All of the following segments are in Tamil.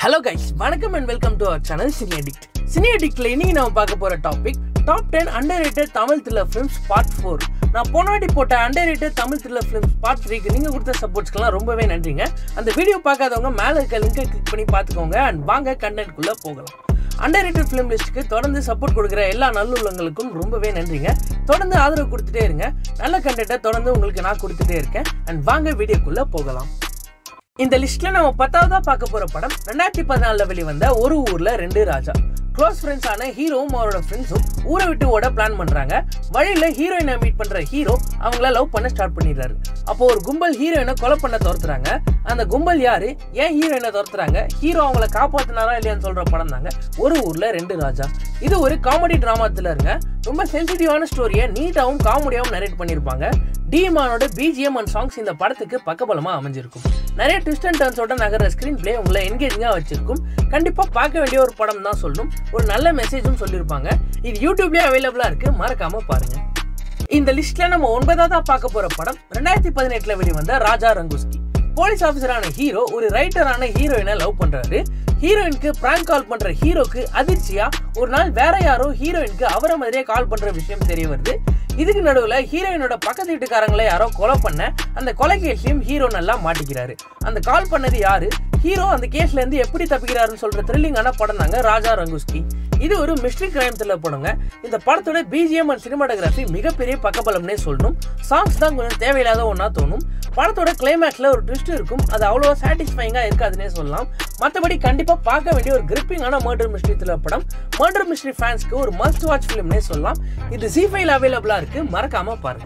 ஹலோ கைஸ் வணக்கம் and welcome to our channel cine addict cine அடிக்ட்ல இன்னைக்கு நம்ம பார்க்க போற topic top ten under rated Tamil thriller films part four நான் போன வாட்டி போட்ட under rated Tamil thriller films part த்ரீக்கு நீங்கள் கொடுத்த சப்போர்ட்ஸ்க்கெல்லாம் ரொம்பவே நன்றிங்க அந்த வீடியோ பார்க்காதவங்க மேலே இருக்க லிங்கை கிளிக் பண்ணி பார்த்துக்கோங்க அண்ட் வாங்க கண்டென்ட்குள்ளே போகலாம் அண்டர் ரேட்டட் ஃபிலிம் லிஸ்ட்டுக்கு தொடர்ந்து சப்போர்ட் கொடுக்குற எல்லா நல்லுள்ளங்களுக்கும் ரொம்பவே நன்றிங்க தொடர்ந்து ஆதரவு கொடுத்துட்டே இருங்க நல்ல கண்டென்ட்டை தொடர்ந்து உங்களுக்கு நான் கொடுத்துட்டே இருக்கேன் அண்ட் வாங்க வீடியோக்குள்ளே போகலாம் இந்த லிஸ்ட்ல நம்ம பத்தாவதா பார்க்க போற படம் ரெண்டாயிரத்தி பதினாலுல வெளிவந்த ஒரு ஊர்ல ரெண்டு ராஜா க்ளோஸ் ஃப்ரெண்ட்ஸான ஹீரோவும் அவரோட ஃப்ரெண்ட்ஸும் ஊரை விட்டு ஓட பிளான் பண்றாங்க வழியில ஹீரோயினை மீட் பண்ற ஹீரோ அவங்கள லவ் பண்ண ஸ்டார்ட் பண்ணிடுறாரு அப்போ ஒரு கும்பல் ஹீரோயினை கொலை பண்ண துரத்துறாங்க அந்த கும்பல் யாரு ஏன் ஹீரோயினை துரத்துறாங்க ஹீரோ அவங்கள காப்பாத்தினாரா இல்லையான்னு சொல்ற படம் தாங்க ஒரு ஊர்ல ரெண்டு ராஜா இது ஒரு காமெடி டிராமா த்ரில்லருங்க ரொம்ப சென்சிட்டிவான ஸ்டோரியை நீட்டாகவும் காமெடியாகவும் நரேட் பண்ணியிருப்பாங்க டிமானோட பிஜிஎம் அண்ட் சாங்ஸ் இந்த படத்துக்கு பக்கபலமா அமைஞ்சிருக்கும் நிறைய ட்விஸ்ட் அண்ட் டர்ன்ஸோட நகர ஸ்க்ரீன் பிளே உங்களை என்கேஜிங்காக வச்சிருக்கும் கண்டிப்பாக பார்க்க வேண்டிய ஒரு படம் தான் சொல்லணும் ஒரு நல்ல மெசேஜும் சொல்லியிருப்பாங்க இது யூடியூப்லேயே அவைலபிளாக இருக்கு மறக்காம பாருங்க இந்த லிஸ்ட்ல நம்ம ஒன்பதாவதா பார்க்க போற படம் ரெண்டாயிரத்தி பதினெட்டுல வெளிவந்த ராஜா ரங்குஸ்கி போலீஸ் ஆஃபீஸரான ஹீரோ ஒரு ரைட்டரான ஹீரோயினை லவ் பண்றாரு ஹீரோயினுக்கு பிராங்க் கால் பண்ற ஹீரோக்கு அதிர்ச்சியா ஒரு நாள் வேற யாரோ ஹீரோயினுக்கு அவரை மாதிரியே கால் பண்ற விஷயம் தெரிய வருது இதுக்கு நடுவுல ஹீரோயினோட பக்கத்து வீட்டுக்காரங்களை யாரோ கொலை பண்ண அந்த கொலை கேஸ்லயும் ஹீரோ நல்லா மாட்டிக்கிறாரு அந்த கால் பண்ணது யாரு ஹீரோ அந்த கேஸ்ல இருந்து எப்படி தப்பிக்கிறாருன்னு சொல்ற த்ரில்லிங்கான படம் தாங்க ராஜா ரங்குஸ்கி இது ஒரு மிஸ்ட்ரி கிரைம் த்ரில்லர் படங்க இந்த படத்தோட பிஜிஎம் அண்ட் சினிமாட்டோகிராஃபி மிகப்பெரிய பக்கபலம்னே சொல்லணும் சாங்ஸ் தான் கொஞ்சம் தேவையில்லாத ஒன்றா தோணும் படத்தோட கிளைமேக்ஸ்ல ஒரு ட்விஸ்ட் இருக்கும் அது அவ்வளோ சாட்டிஸ்ஃபைங்காக இருக்காதுன்னே சொல்லலாம் மற்றபடி கண்டிப்பாக பார்க்க வேண்டிய ஒரு கிரிப்பிங்கான மர்டர் மிஸ்ட்ரி த்ரில்லர் படம் மர்டர் மிஸ்ட்ரி ஃபேன்ஸ்க்கு ஒரு மஸ்ட் வாட்ச் ஃபிலிம்னே சொல்லலாம் இது ஜி ஃபைல் அவைலபிளாக இருக்கு மறக்காம பாருங்க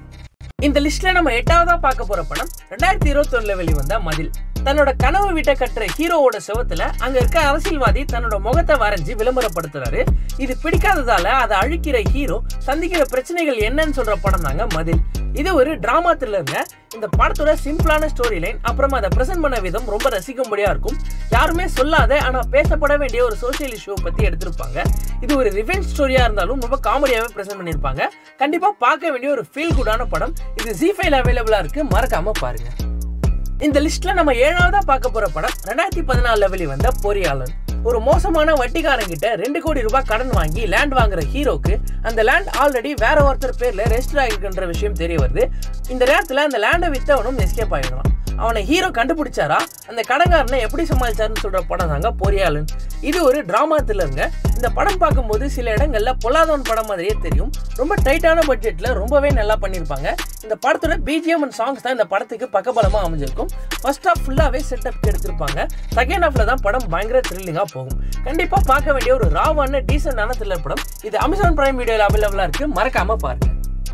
இந்த லிஸ்ட்ல நம்ம எட்டாவதா பார்க்க போற படம் ரெண்டாயிரத்தி இருபத்தி ஒண்ணுல வெளிவந்த மதில் தன்னோட கனவு வீட்டை கட்டுற ஹீரோவோட செவத்துல அங்க இருக்க அரசியல்வாதி தன்னோட முகத்தை வரைஞ்சி விளம்பரப்படுத்துறாரு இது பிடிக்காததால அதை அழிக்கிற ஹீரோ சந்திக்கிற பிரச்சனைகள் என்னன்னு சொல்ற படம் தாங்க மதில் இது ஒரு டிராமா த்ரில்லருங்க இந்த படத்தோட சிம்பிளான ஸ்டோரி லைன் அப்புறமா அதை பிரசன்ட் பண்ண விதம் ரொம்ப ரசிக்கும்படியா இருக்கும் யாருமே சொல்லாத ஆனா பேசப்பட வேண்டிய ஒரு சோசியல் இஷ்யூ பத்தி எடுத்திருப்பாங்க இது ஒரு ரிவெஞ்ச் ஸ்டோரியா இருந்தாலும் ரொம்ப காமெடியாவே பிரசன்ட் பண்ணியிருப்பாங்க கண்டிப்பா பார்க்க வேண்டிய ஒரு ஃபீல் குடான படம் இது ஜி ஃபைல் அவைலபிளா இருக்கு மறக்காம பாருங்க இந்த லிஸ்ட்ல நம்ம ஏழாவதா பார்க்க போற படம் ரெண்டாயிரத்தி பதினாலுல வெளிவந்த பொறியாளன் ஒரு மோசமான வட்டிக்காரங்கிட்ட ரெண்டு கோடி ரூபாய் கடன் வாங்கி லேண்ட் வாங்குற ஹீரோக்கு அந்த லேண்ட் ஆல்ரெடி வேற ஒருத்தர் பேர்ல ரெஜிஸ்டர் ஆகிருக்குன்ற விஷயம் தெரிய வருது இந்த நேரத்துல அந்த லேண்டை வித்தவனும் எஸ்கேப் ஆகிடுவான் அவனை ஹீரோ கண்டுபிடிச்சாரா அந்த கடங்காரனை எப்படி சமாளிச்சாருன்னு சொல்ற படம் தாங்க பொறியாளன் இது ஒரு டிராமா த்ரில்லருங்க இந்த படம் பார்க்கும்போது சில இடங்கள்ல பொல்லாதவன் படம் மாதிரியே தெரியும் ரொம்ப டைட்டான பட்ஜெட்ல ரொம்பவே நல்லா பண்ணியிருப்பாங்க இந்த படத்தோட பிஜிஎம் அண்ட் சாங்ஸ் தான் இந்த படத்துக்கு பக்கபலமா அமைஞ்சிருக்கும் ஃபர்ஸ்ட் ஹாஃப் ஃபுல்லாவே செட்டப் எடுத்திருப்பாங்க செகண்ட் ஹாஃப்ல தான் படம் பயங்கர த்ரில்லிங்கா போகும் கண்டிப்பா பார்க்க வேண்டிய ஒரு ராவான டீசென்டான த்ரில்லர் படம் இது அமேசான் பிரைம் வீடியோல அவைலபிளா இருக்கு மறக்காம பாருங்க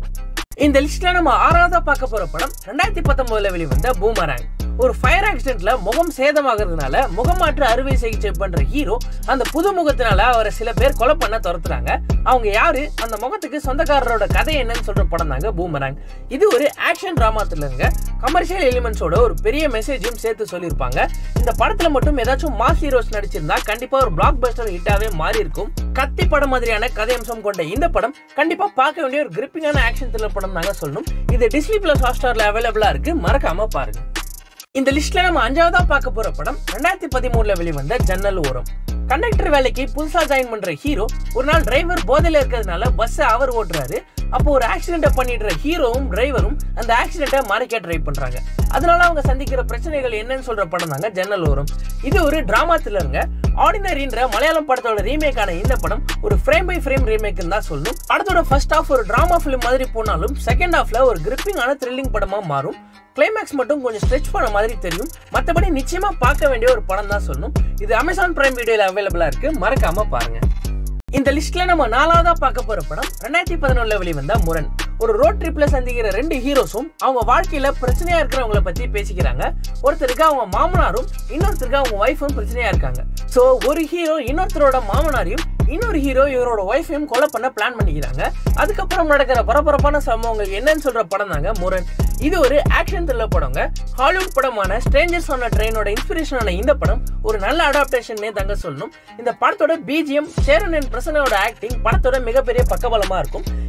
இந்த லிஸ்ட்ல நம்ம ஆறாவதா பார்க்க போற படம் ரெண்டாயிரத்தி பத்தொன்பதுல வெளிவந்த பூமராங் ஒரு ஃபயர் ஆக்சிடென்ட்ல முகம் சேதமாகிறதுனால முகமாற்று அறுவை சிகிச்சை பண்ற ஹீரோ அந்த புது முகத்தினால அவரை சில பேர் கொலை பண்ண துரத்துறாங்க அவங்க யாரு அந்த முகத்துக்கு சொந்தக்காரரோட கதை என்னன்னு சொல்ற படம் தாங்க பூமராங் இது ஒரு ஆக்ஷன் டிராமா த்ரில்லருங்க கமர்ஷியல் எலிமெண்ட்ஸோட ஒரு பெரிய மெசேஜையும் சேர்த்து சொல்லியிருப்பாங்க இந்த படத்துல மட்டும் ஏதாச்சும் மாஸ் ஹீரோஸ் நடிச்சிருந்தா கண்டிப்பா ஒரு பிளாக் பஸ்டர் ஹிட்டாவே மாறி இருக்கும் கத்தி படம் மாதிரியான கதையம்சம் கொண்ட இந்த படம் கண்டிப்பா பார்க்க வேண்டிய ஒரு கிரிப்பிங்கான ஆக்ஷன் த்ரில்லர் படம் தாங்க சொல்லணும் இது டிஸ்னி பிளஸ் ஹாட்ஸ்டார்ல அவைலபிளா இருக்கு மறக்காம பாருங்க இந்த லிஸ்ட்ல நம்ம அஞ்சாவதா பார்க்க போற படம் ரெண்டாயிரத்தி பதிமூணுல வெளிவந்த ஜன்னல் ஓரம் கண்டக்டர் வேலைக்கு புதுசா ஜாயின் பண்ற ஹீரோ ஒரு நாள் டிரைவர் போதையில இருக்கிறதுனால பஸ் அவர் ஓட்டுறாரு அப்போ ஒரு ஆக்சிடென்ட்டை பண்ணிடுற ஹீரோவும் டிரைவரும் அந்த ஆக்சிடென்ட்டை மறைக்க ட்ரை பண்றாங்க அதனால அவங்க சந்திக்கிற பிரச்சனைகள் என்னன்னு சொல்ற படம் தாங்க ஜன்னல் ஓரம் இது ஒரு டிராமா த்ரில்லருங்க ஆர்டினரின்ற மலையாளம் படத்தோட ரீமேக்கான இந்த படம் ஒரு ஃப்ரேம் பை ஃப்ரேம் ரீமேக்னு தான் சொல்லணும் படத்தோட ஃபர்ஸ்ட் ஹாஃப் ஒரு டிராமா ஃபிலிம் மாதிரி போனாலும் செகண்ட் ஹாஃப்ல ஒரு கிரிப்பிங்கான த்ரில்லிங் படமா மாறும் கிளைமேக்ஸ் மட்டும் கொஞ்சம் ஸ்ட்ரெச் பண்ண மாதிரி தெரியும் மற்றபடி நிச்சயமா பார்க்க வேண்டிய ஒரு படம் தான் சொல்லணும் இது அமேசான் பிரைம் வீடியோல அவைலபிளா இருக்கு மறக்காம பாருங்க இந்த லிஸ்ட்ல நம்ம நாலாவதா பார்க்க போற படம் ரெண்டாயிரத்தி பதினொன்னுல வெளிவந்த முரண் ஒரு ரோட் ட்ரிப்ல சந்திக்கிற ரெண்டு ஹீரோஸும் அவங்க வாழ்க்கையில பிரச்சனையா இருக்கிறவங்கள பத்தி பேசிக்கிறாங்க ஒருத்தருக்கு அவங்க மாமனாரும் இன்னொருத்தருக்கு அவங்க ஒய்ஃபும் பிரச்சனையா இருக்காங்க சோ ஒரு ஹீரோ இன்னொருத்தரோட மாமனாரையும் இன்னொரு ஹீரோ இவரோட ஒய்ஃபையும் கொலை பண்ண பிளான் பண்ணிக்கிறாங்க அதுக்கப்புறம் நடக்கிற பரபரப்பான சம்பவங்கள் என்னன்னு சொல்ற படம் தாங்க முரண் இது ஒரு ஆக்ஷன் த்ரில்லர் படங்க ஹாலிவுட் படமான ஸ்ட்ரேஞ்சர்ஸ் ஆன ட்ரெயினோட இன்ஸ்பிரேஷனான இந்த படம் ஒரு நல்ல அடாப்டேஷன்னே தங்க சொல்லணும் இந்த படத்தோட பிஜிஎம் சேரன் அண்ட் பிரசனோட ஆக்டிங் படத்தோட மிகப்பெரிய பக்கபலமா இருக்கும்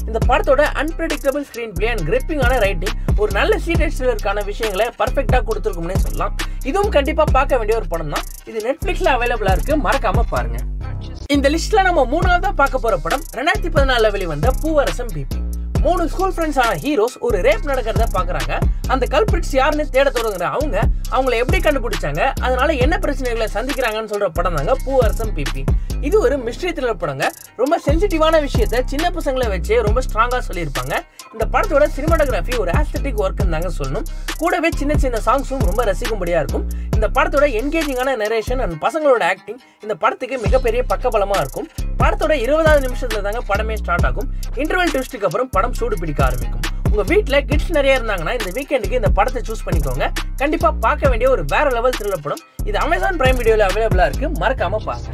இந்த படத்தோட அன்பிரடிக்டபிள் ஸ்கிரீன் பிளே அண்ட் கிரிப்பிங்கான ரைட்டிங் ஒரு நல்ல சீரியஸ் த்ரில்லருக்கான விஷயங்களை பர்ஃபெக்டாக கொடுத்துருக்கும்னே சொல்லலாம் இதுவும் கண்டிப்பாக பார்க்க வேண்டிய ஒரு படம் தான் இது நெட்ஃப்ளிக்ஸில் அவைலபிளாக இருக்கு மறக்காம பாருங்க இந்த லிஸ்ட்ல நம்ம மூணாவதா பார்க்க போற படம் ரெண்டாயிரத்தி பதினாலுல வெளிவந்த பூவரசம் பிபி மூணு ஸ்கூல் ஃப்ரெண்ட்ஸ் ஆன ஹீரோஸ் ஒரு ரேப் நடக்கிறத பாக்குறாங்க அந்த கல்பிரிட்ஸ் யாருன்னு தேட தொடங்குற அவங்க அவங்கள எப்படி கண்டுபிடிச்சாங்க அதனால என்ன பிரச்சனைகளை சந்திக்கிறாங்கன்னு சொல்ற படம் தாங்க பூவரசம் பிபி இது ஒரு மிஸ்ட்ரி த்ரில்லர் படங்க ரொம்ப சென்சிட்டிவான விஷயத்த சின்ன பசங்களை வச்சு ரொம்ப ஸ்ட்ராங்கா சொல்லியிருப்பாங்க இந்த படத்தோட சினிமாட்டோகிராஃபி ஒரு ஆஸ்தட்டிக் ஒர்க் தாங்க சொல்லணும் கூடவே சின்ன சின்ன சாங்ஸும் ரொம்ப ரசிக்கும்படியா இருக்கும் இந்த படத்தோட என்கேஜிங்கான நரேஷன் அண்ட் பசங்களோட ஆக்டிங் இந்த படத்துக்கு மிகப்பெரிய பக்கபலமா இருக்கும் படத்தோட இருபதாவது நிமிஷத்துல தாங்க படமே ஸ்டார்ட் ஆகும் இன்டர்வல் ட்விஸ்ட்டுக்கு அப்புறம் படம் சூடு பிடிக்க ஆரம்பிக்கும் உங்க வீட்ல கிட்ஸ் நிறைய இருந்தாங்கன்னா இந்த வீக்கெண்டுக்கு இந்த படத்தை சூஸ் பண்ணிக்கோங்க கண்டிப்பா பார்க்க வேண்டிய ஒரு வேற லெவல் த்ரில்லர் படம் இது அமேசான் பிரைம் வீடியோல அவைலபிளா இருக்கு மறக்காம பாருங்க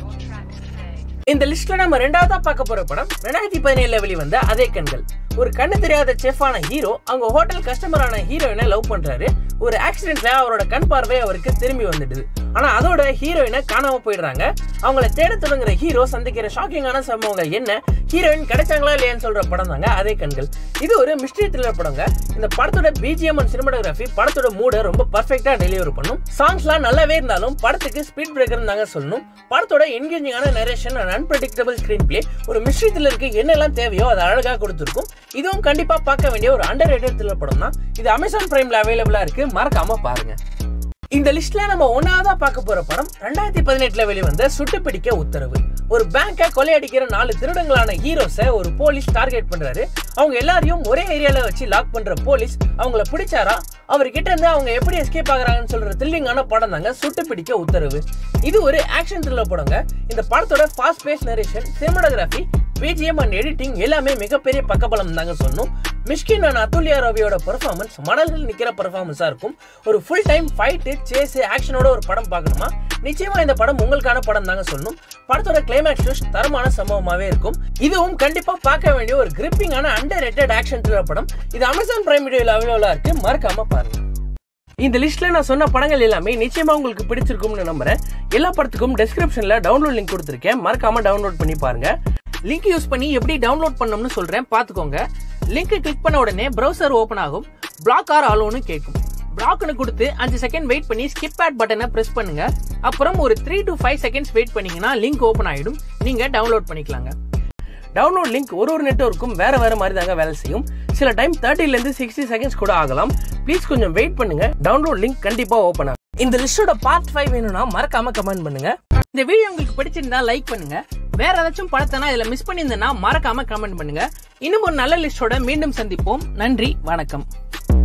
இந்த லிஸ்ட்ல நம்ம ரெண்டாவதா பார்க்க போற படம் ரெண்டாயிரத்தி பதினேழுல வெளிவந்த அதே கண்கள் ஒரு கண்ணு தெரியாத செஃப்பான ஹீரோ அவங்க ஹோட்டல் கஸ்டமரான ஹீரோயினை லவ் பண்றாரு ஒரு ஆக்சிடென்ட்ல அவரோட கண் பார்வை அவருக்கு திரும்பி வந்துடுது ஆனா அதோட ஹீரோயினை காணாம போயிடுறாங்க அவங்கள தேட தொடங்குற ஹீரோ சந்திக்கிற ஷாக்கிங்கான சம்பவங்கள் என்ன ஹீரோயின் கிடைச்சாங்களா இல்லையான்னு சொல்ற படம் தாங்க அதே கண்கள் இது ஒரு மிஸ்ட்ரி த்ரில்லர் படங்க இந்த படத்தோட பிஜிஎம் அண்ட் சினிமாட்டோகிராஃபி படத்தோட மூட ரொம்ப பர்ஃபெக்டா டெலிவரி பண்ணும் சாங்ஸ்லாம் நல்லாவே இருந்தாலும் படத்துக்கு ஸ்பீட் பிரேக்கர் தாங்க சொல்லணும் படத்தோட என்கேஜிங்கான narration and unpredictable screen play ஒரு மிஸ்ட்ரி த்ரில்லருக்கு என்னெல்லாம் தேவையோ அதை அழகாக கொடுத்துருக்கும் இதுவும் கண்டிப்பா பார்க்க வேண்டிய ஒரு அண்டர் ரேட்டட் த்ரில்லர் படம் தான் இது அமேசான் பிரைம்ல அவைலபிளா இருக்கு மறக்காம பாருங்க இந்த லிஸ்ட்ல நம்ம ஒன்னாவதா பார்க்க போற படம் ரெண்டாயிரத்தி பதினெட்டுல வெளிவந்த சுட்டுப்பிடிக்க உத்தரவு ஒரு பேங்கை கொள்ளையடிக்கிற நாலு திருடங்களான ஹீரோஸை ஒரு போலீஸ் டார்கெட் பண்றாரு அவங்க எல்லாரையும் ஒரே ஏரியால வச்சு லாக் பண்ற போலீஸ் அவங்கள பிடிச்சாரா அவர்கிட்ட இருந்து அவங்க எப்படி எஸ்கேப் ஆகுறாங்கன்னு சொல்ற த்ரில்லிங்கான படம் தாங்க சுட்டுப்பிடிக்க உத்தரவு இது ஒரு ஆக்ஷன் த்ரில்லர் படங்க இந்த படத்தோட fast pace narration cinematography BGM and editing எல்லாமே மிகப்பெரிய பக்கபலம் தாங்க சொல்லணும் மிஷ்கின் அண்ட் அதுல்யா ரவியோட பெர்ஃபார்மன்ஸ் மணல்கள் நிக்கிற பெர்ஃபார்மன்ஸா இருக்கும் ஒரு ஃபுல் டைம் ஃபைட்டு சேஸ் ஆக்ஷனோட ஒரு படம் பார்க்கணுமா நிச்சயமா இந்த படம் உங்களுக்கான படம் தாங்க சொல்லணும் படத்தோட கிளைமேக்ஸ் ட்விஸ்ட் தரமான சம்பவமாவே இருக்கும் இதுவும் கண்டிப்பா பார்க்க வேண்டிய ஒரு கிரிப்பிங்கான அண்டர் ரேட்டட் ஆக்ஷன் த்ரில்லர் படம் இது அமேசான் பிரைம் வீடியோல அவைலபிளா இருக்கு மறக்காம பாருங்க இந்த லிஸ்ட்ல நான் சொன்ன படங்கள் எல்லாமே நிச்சயமா உங்களுக்கு பிடிச்சிருக்கும்னு நம்புறேன் எல்லா படத்துக்கும் டெஸ்கிரிப்ஷன்ல டவுன்லோட் லிங்க் கொடுத்துருக்கேன் மறக்காம டவுன்லோட் பண்ணி பாருங்க லிங்க் யூஸ் பண்ணி எப்படி டவுன்லோட் பண்ணணும்னு சொல்றேன் பாத்துக்கோங்க லிங்க் கிளிக் பண்ண உடனே பிரவுசர் ஓபன் ஆகும் பிளாக் ஆர் ஆலோன்னு கேட்கும் பிளாக்னு கொடுத்து அஞ்சு செகண்ட் வெயிட் பண்ணி ஸ்கிப் ஆட் பட்டனை பிரஸ் பண்ணுங்க அப்புறம் ஒரு three to five seconds wait பண்ணீங்கன்னா லிங்க் ஓபன் ஆயிடும் நீங்க டவுன்லோட் பண்ணிக்கலாங்க டவுன்லோட் லிங்க் ஒரு ஒரு நெட்ஒர்க்கும் வேற வேற மாதிரி தாங்க வேலை செய்யும் சில டைம் தேர்ட்டில இருந்து சிக்ஸ்டி செகண்ட்ஸ் கூட ஆகலாம் ப்ளீஸ் கொஞ்சம் வெயிட் பண்ணுங்க டவுன்லோட் லிங்க் கண்டிப்பா ஓபன் ஆகும் இந்த லிஸ்டோட பார்ட் ஃபைவ் வேணும்னா மறக்காம கமெண்ட் பண்ணுங்க இந்த வீடியோ உங்களுக்கு பிடிச்சிருந்தா லைக் பண்ணுங்க வேற ஏதாச்சும் படத்தை இதுல மிஸ் பண்ணியிருந்தேன்னா மறக்காம கமெண்ட் பண்ணுங்க இன்னும் ஒரு நல்ல லிஸ்டோட மீண்டும் சந்திப்போம் நன்றி வணக்கம்